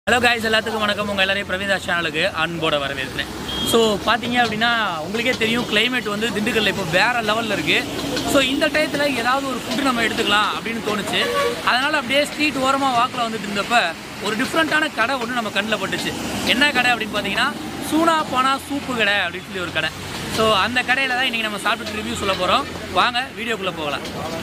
hello guys எல்லாத்துக்கும் வணக்கம் உங்கள் எல்லாரையும் பிரவீதா சேனலுக்கு அன்போட வரவேற்கிறேன் ஸோ பார்த்தீங்க அப்படின்னா உங்களுக்கே தெரியும் climate வந்து திண்டுக்கல்ல இப்போ வேறு லெவலில் இருக்குது ஸோ இந்த டயத்தில் ஏதாவது ஒரு ஃபுட்டு நம்ம எடுத்துக்கலாம் அப்படின்னு தோணுச்சு அதனால் அப்படியே ஸ்ட்ரீட் ஓரமாக வாக்கில் வந்துட்டு இருந்தப்ப ஒரு டிஃப்ரெண்ட்டான கடை ஒன்று நம்ம கண்ணில் பட்டுச்சு என்ன கடை அப்படின்னு பார்த்தீங்கன்னா சூனா பானா சூப்பு கடை அப்படின்னு சொல்லி ஒரு கடை ஸோ அந்த கடையில் தான் இன்றைக்கி நம்ம சாப்பிட்டு ரிவ்யூ சொல்ல போகிறோம் வாங்க வீடியோக்குள்ளே போகலாம்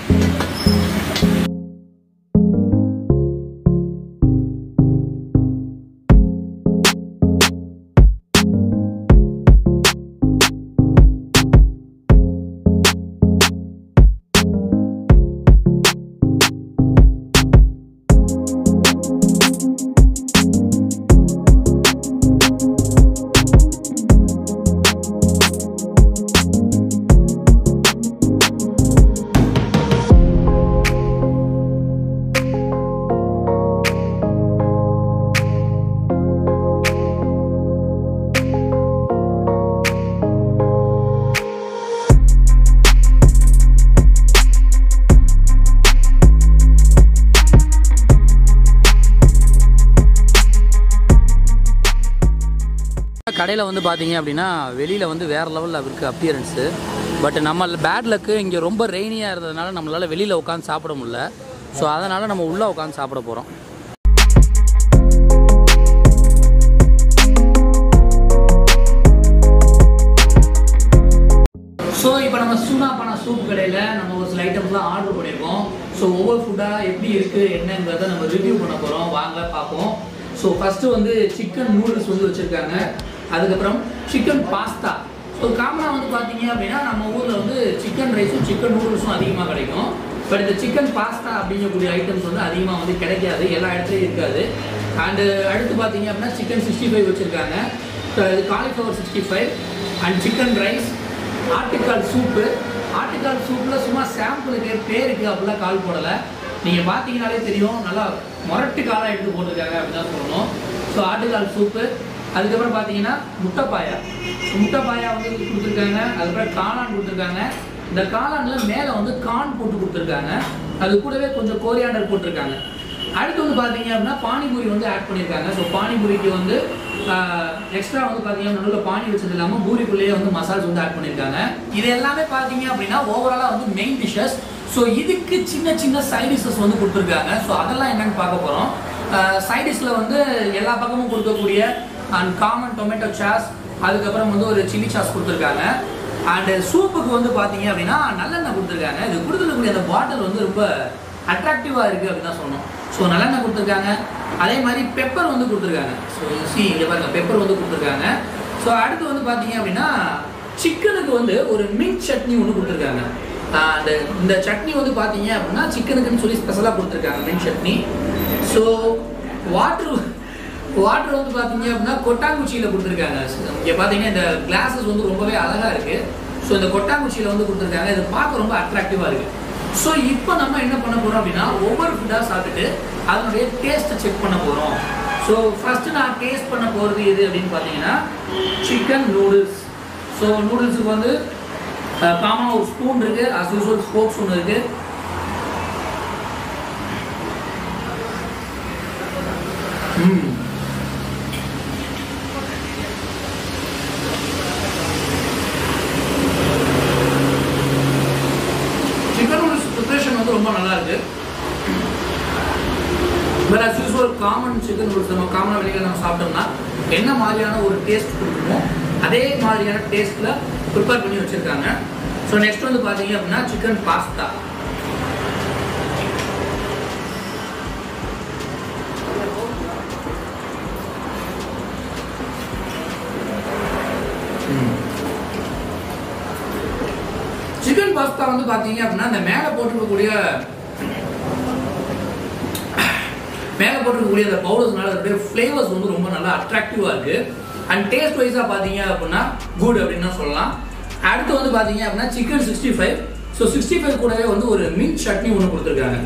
கடையில் வந்து பார்த்தீங்க அப்படின்னா வெளியில் வந்து வேறு லெவலில் இருக்குது அப்பியரன்ஸு பட் நம்ம பேட் லக்கு இங்கே ரொம்ப ரெய்னியாக இருந்ததுனால நம்மளால் வெளியில் உட்காந்து சாப்பிட முடியல ஸோ அதனால் நம்ம உள்ளே உட்காந்து சாப்பிட போகிறோம் ஸோ இப்போ நம்ம சூனா பானா சூப் கடையில் நம்ம ஒரு சில ஐட்டம்ஸ்லாம் ஆர்டர் பண்ணியிருக்கோம் ஸோ ஒவ்வொரு ஃபுட்டாக எப்படி இருக்குது என்னங்கிறத நம்ம ரிவ்யூ பண்ண போகிறோம் வாங்க பார்ப்போம் ஸோ ஃபஸ்ட்டு வந்து சிக்கன் நூடுல்ஸ் வந்து வச்சுருக்காங்க அதுக்கப்புறம் சிக்கன் பாஸ்தா ஸோ காமனாக வந்து பார்த்தீங்க அப்படின்னா நம்ம ஊரில் வந்து சிக்கன் ரைஸும் சிக்கன் நூடுல்ஸும் அதிகமாக கிடைக்கும் பட் இந்த சிக்கன் பாஸ்தா அப்படிங்கக்கூடிய ஐட்டம்ஸ் வந்து அதிகமாக வந்து கிடைக்காது எல்லா இடத்துலையும் இருக்காது அண்டு அடுத்து பார்த்தீங்க அப்படின்னா சிக்கன் சிக்ஸ்டி ஃபைவ் வச்சுருக்காங்க cauliflower sixty five and chicken rice ஆட்டுக்கால் சூப்பு ஆட்டுக்கால் சூப்பில் சும்மா சாம்பிளுக்கு பேருக்கு அப்படிலாம் கால் போடலை நீங்கள் பார்த்தீங்கனாலே தெரியும் நல்லா முரட்டு காலாக எடுத்து போட்டிருக்காங்க அப்படின்னு தான் சொல்லணும் ஸோ ஆட்டுக்கால் சூப்பு அதுக்கப்புறம் பார்த்தீங்கன்னா முட்டைப்பாயா முட்டைப்பாயா வந்து கொடுத்துருக்காங்க அதுக்கப்புறம் காளான் கொடுத்துருக்காங்க இந்த காளானில் மேலே வந்து கான் போட்டு கொடுத்துருக்காங்க அது கூடவே கொஞ்சம் கோரியாண்டர் போட்டிருக்காங்க அடுத்து வந்து பார்த்தீங்க அப்படின்னா பானிபூரி வந்து ஆட் பண்ணியிருக்காங்க ஸோ பானிபூரிக்கு வந்து எக்ஸ்ட்ரா வந்து பார்த்தீங்கன்னா நடுவில் பானி வச்சது இல்லாமல் பூரிக்குள்ளேயே வந்து மசால்ஸ் வந்து ஆட் பண்ணியிருக்காங்க இது எல்லாமே பார்த்தீங்க அப்படின்னா ஓவராலாக வந்து மெயின் டிஷ்ஷஸ் ஸோ இதுக்கு சின்ன சின்ன சைட் டிஷ்ஷஸ் வந்து கொடுத்துருக்காங்க ஸோ அதெல்லாம் என்னன்னு பார்க்க போகிறோம் சைட் டிஷ்ஷில் வந்து எல்லா பக்கமும் கொடுக்கக்கூடிய அண்ட் காமன் டொமேட்டோ சாஸ் அதுக்கப்புறம் வந்து ஒரு சில்லி சாஸ் கொடுத்துருக்காங்க அண்ட் சூப்புக்கு வந்து பார்த்தீங்க அப்படின்னா நல்லெண்ணெய் கொடுத்துருக்காங்க இது கொடுத்துருக்கக்கூடிய அந்த பாட்டில் வந்து ரொம்ப அட்ராக்டிவாக இருக்குது அப்படின்னு தான் சொன்னோம் ஸோ நல்லெண்ணெய் கொடுத்துருக்காங்க அதே மாதிரி பெப்பர் வந்து கொடுத்துருக்காங்க ஸோ சி இங்கே பாருங்க பெப்பர் வந்து கொடுத்துருக்காங்க ஸோ அடுத்து வந்து பார்த்தீங்க அப்படின்னா சிக்கனுக்கு வந்து ஒரு மின்ட் சட்னி ஒன்று கொடுத்துருக்காங்க அந்த இந்த சட்னி வந்து பார்த்தீங்க அப்படின்னா சிக்கனுக்குன்னு சொல்லி ஸ்பெஷலாக கொடுத்துருக்காங்க mint chutney so water water வந்து பார்த்தீங்க அப்படின்னா கொட்டாங்குச்சியில் கொடுத்துருக்காங்க இங்கே பார்த்தீங்கன்னா இந்த கிளாஸஸ் வந்து ரொம்பவே அழகாக இருக்குது ஸோ இந்த கொட்டாங்குச்சியில் வந்து கொடுத்துருக்காங்க இது பார்க்க ரொம்ப அட்ராக்டிவாக இருக்குது ஸோ இப்போ நம்ம என்ன பண்ண போகிறோம் அப்படின்னா ஒவ்வொரு ஃபுட்டாக சாப்பிட்டுட்டு அதனுடைய டேஸ்ட்டை செக் பண்ண போகிறோம் ஸோ ஃபஸ்ட்டு நான் டேஸ்ட் பண்ண போகிறது எது அப்படின்னு பார்த்தீங்கன்னா சிக்கன் நூடுல்ஸ் ஸோ நூடுல்ஸுக்கு வந்து காமனாக ஒரு ஸ்பூன் இருக்குது அஸ் யூஸ்வல் ஸ்போக்ஸ் ஒன்று இருக்குது ம் சிக்கன் நூடுல்ஸ் ப்ரிப்பரேஷன் வந்து ரொம்ப நல்லா இருக்கு but as usual common chicken noodles நம்ம காமனாக வெளியில் நம்ம சாப்பிட்டோம்னா என்ன மாதிரியான ஒரு டேஸ்ட் கொடுக்குமோ அதே மாதிரியான டேஸ்ட்டில் ப்ரிப்பேர் பண்ணி வச்சுருக்காங்க ஸோ நெக்ஸ்ட் வந்து பார்த்தீங்க அப்படின்னா சிக்கன் பாஸ்தா சிக்கன் பாஸ்தா வந்து பாத்தீங்க அப்படின்னா இந்த மேலே போட்டிருக்கக்கூடிய மேலே போட்டிருக்கக்கூடிய அந்த பவுடர்ஸ்னால அதோடைய ஃப்ளேவர்ஸ் வந்து ரொம்ப நல்லா அட்ராக்டிவாக இருக்கு அண்ட் டேஸ்ட் வைஸாக பார்த்தீங்க அப்படின்னா குட் அப்படின்னு தான் சொல்லலாம் அடுத்து வந்து பார்த்தீங்க அப்படின்னா chicken sixty five so sixty five கூடவே வந்து ஒரு மின்ட் சட்னி ஒன்று கொடுத்துருக்காங்க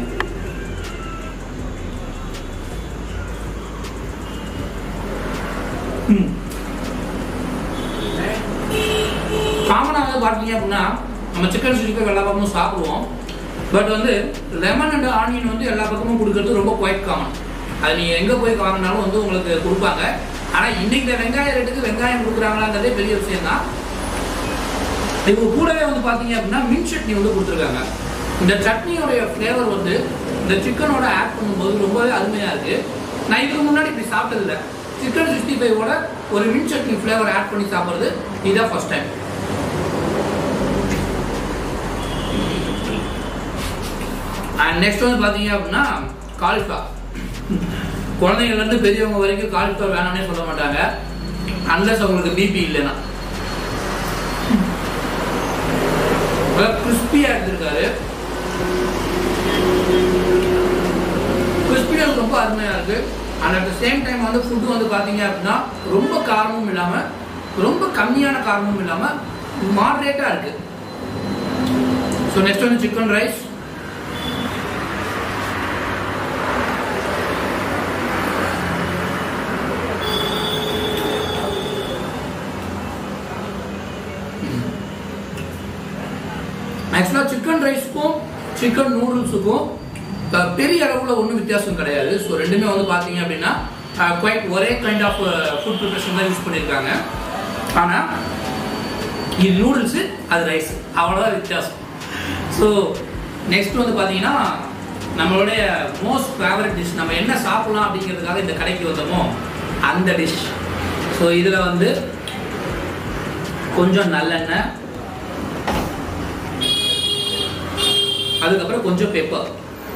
காமனாக வந்து பார்த்தீங்க அப்படின்னா நம்ம சிக்கன் சிக்ஸ்டி ஃபைவ் எல்லா பக்கமும் சாப்பிடுவோம் பட் வந்து லெமன் அண்ட் ஆனியன் வந்து எல்லா பக்கமும் கொடுக்கறது ரொம்ப குவைட் காமன் அது நீங்கள் எங்கே போய் வாங்கினாலும் வந்து உங்களுக்கு கொடுப்பாங்க ஆனால் இன்னைக்கு இந்த வெங்காய ரேட்டுக்கு வெங்காயம் கொடுக்குறாங்களாங்கிறதே பெரிய விஷயம் தான் இவங்க கூடவே வந்து பார்த்தீங்க அப்படின்னா மின் சட்னி வந்து கொடுத்துருக்காங்க இந்த சட்னியோடைய ஃப்ளேவர் வந்து இந்த சிக்கனோட ஆட் பண்ணும்போது ரொம்பவே அருமையாக இருக்கு நான் இதுக்கு முன்னாடி இப்படி சாப்பிட்டதில்ல சிக்கன் சிக்ஸ்டி ஃபைவோட ஒரு மின் சட்னி ஃப்ளேவர் ஆட் பண்ணி சாப்பிட்றது இதுதான் ஃபர்ஸ்ட் டைம் அண்ட் நெக்ஸ்ட் வந்து பார்த்தீங்க அப்படின்னா காலிஃப்ளவர் குழந்தைங்கள்லேருந்து பெரியவங்க வரைக்கும் காலிஃப்ளவர் வேணாம்னே சொல்ல மாட்டாங்க அன்லஸ் அவங்களுக்கு பிபி இல்லைன்னா கிறிஸ்பியாக எடுத்திருக்காரு கிறிஸ்பினஸ் ரொம்ப அருமையாக இருக்கு and at the same time வந்து ஃபுட்டு வந்து பார்த்தீங்க அப்படின்னா ரொம்ப காரமும் இல்லாமல் ரொம்ப கம்மியான காரமும் இல்லாமல் மாடரேட்டாக இருக்கு ஸோ நெக்ஸ்ட் வந்து சிக்கன் ரைஸ் ஆக்சுவலாக சிக்கன் ரைஸ்க்கும் சிக்கன் நூடுல்ஸுக்கும் பெரிய அளவில் ஒன்றும் வித்தியாசம் கிடையாது ஸோ ரெண்டுமே வந்து பார்த்தீங்க அப்படின்னா குவைட் ஒரே கைண்ட் ஆஃப் ஃபுட் ப்ரிப்பரேஷன் தான் யூஸ் பண்ணியிருக்காங்க ஆனால் இது நூடுல்ஸு அது ரைஸ் அவ்வளோதான் வித்தியாசம் ஸோ நெக்ஸ்ட் வந்து பார்த்தீங்கன்னா நம்மளுடைய மோஸ்ட் ஃபேவரட் டிஷ் நம்ம என்ன சாப்பிடலாம் அப்படிங்கிறதுக்காக இந்த கடைக்கு வந்தோமோ அந்த டிஷ் ஸோ இதில் வந்து கொஞ்சம் நல்லெண்ணெய் அதுக்கப்புறம் கொஞ்சம் பெப்பர்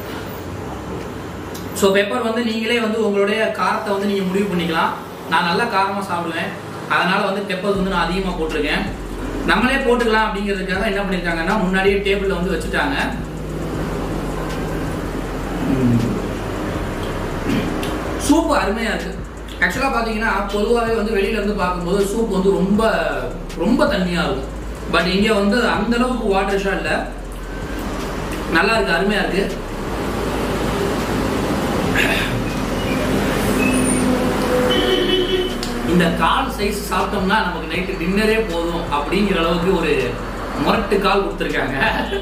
ஸோ பெப்பர் வந்து நீங்களே வந்து உங்களுடைய காரத்தை வந்து நீங்கள் முடிவு பண்ணிக்கலாம் நான் நல்லா காரமாக சாப்பிடுவேன் அதனால் வந்து பெப்பர் வந்து நான் அதிகமாக போட்டிருக்கேன் நம்மளே போட்டுக்கலாம் அப்படிங்கிறதுக்காக என்ன பண்ணியிருக்காங்கன்னா முன்னாடியே டேபிளில் வந்து வச்சுட்டாங்க சூப் அருமையாக இருக்குது ஆக்சுவலாக பார்த்தீங்கன்னா பொதுவாகவே வந்து வெளியில இருந்து பார்க்கும்போது சூப் வந்து ரொம்ப ரொம்ப தண்ணியாக இருக்கும் பட் இங்கே வந்து அந்த அளவுக்கு வாட்டர்ஷாக இல்லை நல்லா இருக்கு அருமையா இருக்கு இந்த கால் சைஸ் சாப்பிட்டோம்னா நமக்கு நைட்டு டின்னரே போதும் அப்படிங்கிற அளவுக்கு ஒரு முரட்டு கால் கொடுத்துருக்காங்க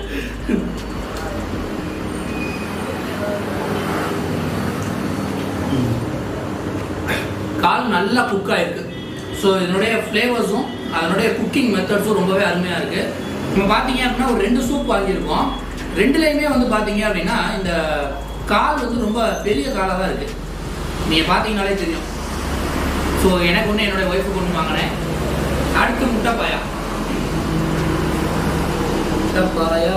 கால் நல்லா குக் ஆயிருக்கு ஸோ இதனுடைய ஃப்ளேவர்ஸும் அதனுடைய குக்கிங் மெத்தட்ஸும் ரொம்பவே அருமையாக இருக்கு நம்ம பார்த்தீங்க அப்படின்னா ஒரு ரெண்டு சூப் வாங்கியிருக்கோம் ரெண்டுலேயுமே வந்து பார்த்தீங்க அப்படின்னா இந்த கால் வந்து ரொம்ப பெரிய காலாக தான் இருக்கு நீங்கள் பார்த்தீங்கனாலே தெரியும் ஸோ எனக்கு ஒன்று என்னுடைய ஒய்ஃபுக்கு ஒன்று வாங்கினேன் அடுத்து முட்டைப்பாயா முட்டைப்பாயா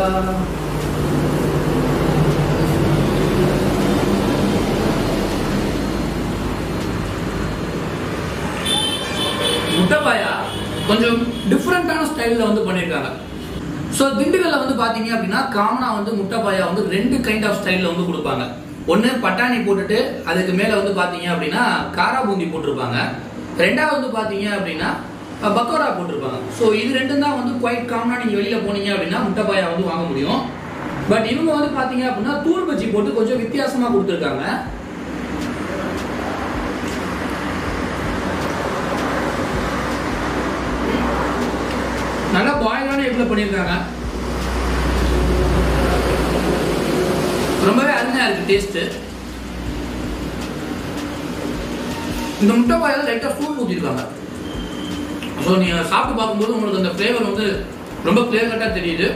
முட்டைப்பாயா கொஞ்சம் டிஃப்ரெண்ட்டான ஸ்டைலில் வந்து பண்ணியிருக்காங்க ஸோ திண்டுக்கல்ல வந்து பார்த்தீங்க அப்படின்னா காமனாக வந்து முட்டைப்பாயா வந்து ரெண்டு கைண்ட் ஆஃப் ஸ்டைலில் வந்து கொடுப்பாங்க ஒன்று பட்டாணி போட்டுட்டு அதுக்கு மேலே வந்து பார்த்தீங்க அப்படின்னா காரா பூந்தி போட்டிருப்பாங்க ரெண்டாவது வந்து பார்த்தீங்க அப்படின்னா அஹ், பக்கோடா போட்டிருப்பாங்க ஸோ இது ரெண்டும் தான் வந்து குவைட் காமனாக நீங்கள் வெளியில் போனீங்க அப்படின்னா முட்டைப்பாயா வந்து வாங்க முடியும் பட் இவங்க வந்து பார்த்தீங்க அப்படின்னா தூள் பஜ்ஜி போட்டு கொஞ்சம் வித்தியாசமாக கொடுத்துருக்காங்க நல்லா பாயிலான எக்ல பண்ணியிருக்காங்க ரொம்பவே அருமையா இருக்கு டேஸ்ட் இந்த முட்டை பாயில லைட்டா சூப் ஊத்திருக்காங்க ஸோ நீங்க சாப்பிட்டு பார்க்கும்போது உங்களுக்கு அந்த ஃப்ளேவர் வந்து ரொம்ப கிளியர் கட்டா தெரியுது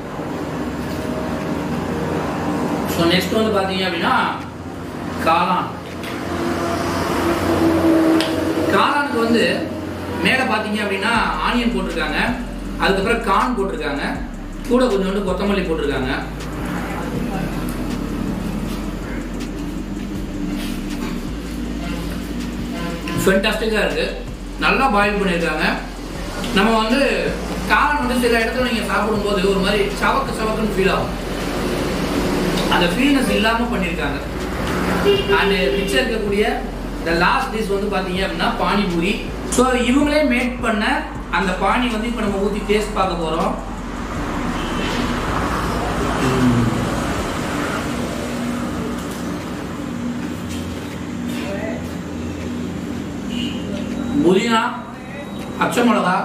ஸோ நெக்ஸ்ட் வந்து பாத்தீங்க அப்படின்னா காளான் காளானுக்கு வந்து மேலே பார்த்தீங்க அப்படின்னா ஆனியன் போட்டிருக்காங்க அதுக்கப்புறம் கார்ன் போட்டிருக்காங்க கூட கொஞ்சோண்டு கொத்தமல்லி போட்டிருக்காங்க ஃபென்டாஸ்டிக்காக இருக்கு நல்லா பாயில் பண்ணியிருக்காங்க நம்ம வந்து காளான் வந்து சில இடத்துல நீங்கள் சாப்பிடும்போது ஒரு மாதிரி சவக்கு சவக்குன்னு ஃபீல் ஆகும் அந்த ஃபீல்னஸ் இல்லாமல் பண்ணியிருக்காங்க அண்ட் மிச்சம் இருக்கக்கூடிய இந்த லாஸ்ட் டிஷ் வந்து பார்த்தீங்க அப்படின்னா பானிபூரி ஸோ இவங்களே மேக் பண்ண அந்த பானி வந்து இப்போ நம்ம ஊற்றி டேஸ்ட் பார்க்க போகிறோம் புதினா பச்சை மிளகா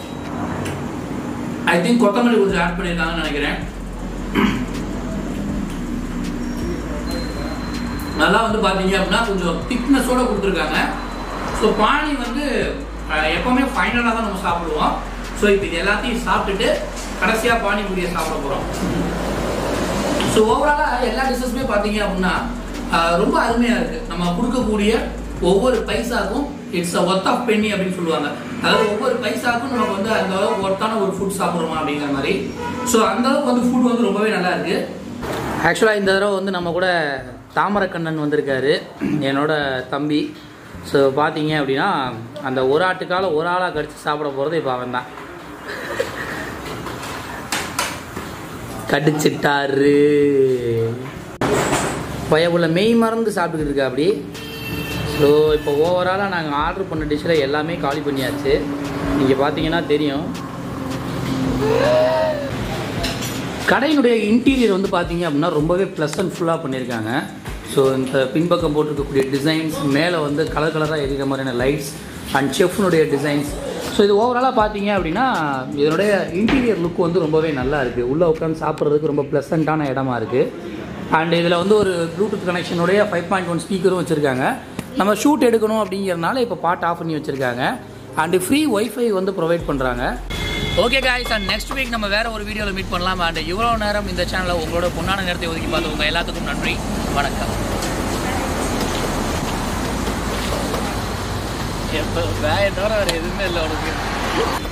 ஐ திங்க் கொத்தமல்லி கொஞ்சம் ஆட் பண்ணியிருக்காங்கன்னு நினைக்கிறேன் நல்லா வந்து பார்த்தீங்க அப்படின்னா கொஞ்சம் திக்னஸோட கொடுத்துருக்காங்க ஸோ பானி வந்து அஹ், எப்பவுமே ஃபைனலாக தான் நம்ம சாப்பிடுவோம் ஸோ இப்போ இது எல்லாத்தையும் சாப்பிட்டுட்டு கடைசியாக பானிபூரியை சாப்பிட போகிறோம் ஸோ ஓவராலாக எல்லா டிஷ்ஷஸுமே பார்த்தீங்க அப்படின்னா ஆஹ், ரொம்ப அருமையாக இருக்குது நம்ம கொடுக்கக்கூடிய ஒவ்வொரு பைசாக்கும் it's a worth of penny அப்படின்னு சொல்லுவாங்க அதாவது ஒவ்வொரு பைசாக்கும் நமக்கு வந்து அந்த அளவுக்கு ஒர்த்தான ஒரு ஃபுட் சாப்பிட்றோமா அப்படிங்கிற மாதிரி ஸோ அந்த அளவுக்கு வந்து ஃபுட் வந்து ரொம்பவே நல்லா இருக்கு ஆக்சுவலாக இந்த தடவை வந்து நம்ம கூட தாமரக்கண்ணன் வந்திருக்காரு என்னோட தம்பி ஸோ பார்த்தீங்க அப்படின்னா அந்த ஒரு ஆட்டுக்கால ஒரு ஆளாக கடிச்சு சாப்பிட போகிறது இப்போ அவன் தான் கடிச்சிட்டாரு பயவுள்ள மெய் மறந்து சாப்பிட்டுக்கிட்டு இருக்கா அப்படி ஸோ இப்போ ஓவராலாக நாங்கள் ஆர்டர் பண்ண டிஷ்ஷில் எல்லாமே காலி பண்ணியாச்சு நீங்கள் பார்த்தீங்கன்னா தெரியும் கடையினுடைய இன்டீரியர் வந்து பார்த்தீங்க அப்படின்னா ரொம்பவே ப்ளஸ் அண்ட் ஃபுல்லாக பண்ணியிருக்காங்க ஸோ இந்த பின்பக்கம் போட்டிருக்கக்கூடிய டிசைன்ஸ் மேலே வந்து கலர் கலராக எரிகிற மாதிரியான லைட்ஸ் அண்ட் செஃப்னுடைய டிசைன்ஸ் ஸோ இது ஓவராலாக பார்த்தீங்க அப்படின்னா இதனுடைய இன்டீரியர் லுக் வந்து ரொம்பவே நல்லா இருக்குது உள்ளே உட்காந்து சாப்பிட்றதுக்கு ரொம்ப ப்ளசண்ட்டான இடமா இருக்குது அண்ட் இதில் வந்து ஒரு ப்ளூடூத் கனெக்ஷனுடைய ஃபைவ் பாயிண்ட் ஒன் ஸ்பீக்கரும் வச்சுருக்காங்க நம்ம ஷூட் எடுக்கணும் அப்படிங்கிறனால இப்போ பாட் ஆஃப் பண்ணி வச்சுருக்காங்க அண்டு ஃப்ரீ ஒய்ஃபை வந்து ப்ரொவைட் பண்ணுறாங்க okay guys and next week நம்ம வேற ஒரு வீடியோவில் மீட் பண்ணலாம் அண்ட் இவ்வளோ நேரம் இந்த சேனலில் உங்களோட பொண்ணான நேரத்தை ஒதுக்கி பார்த்தவங்க எல்லாத்துக்கும் நன்றி வணக்கம் எப்போ வேற தவிர வேறு எதுவுமே இல்லை உனக்கு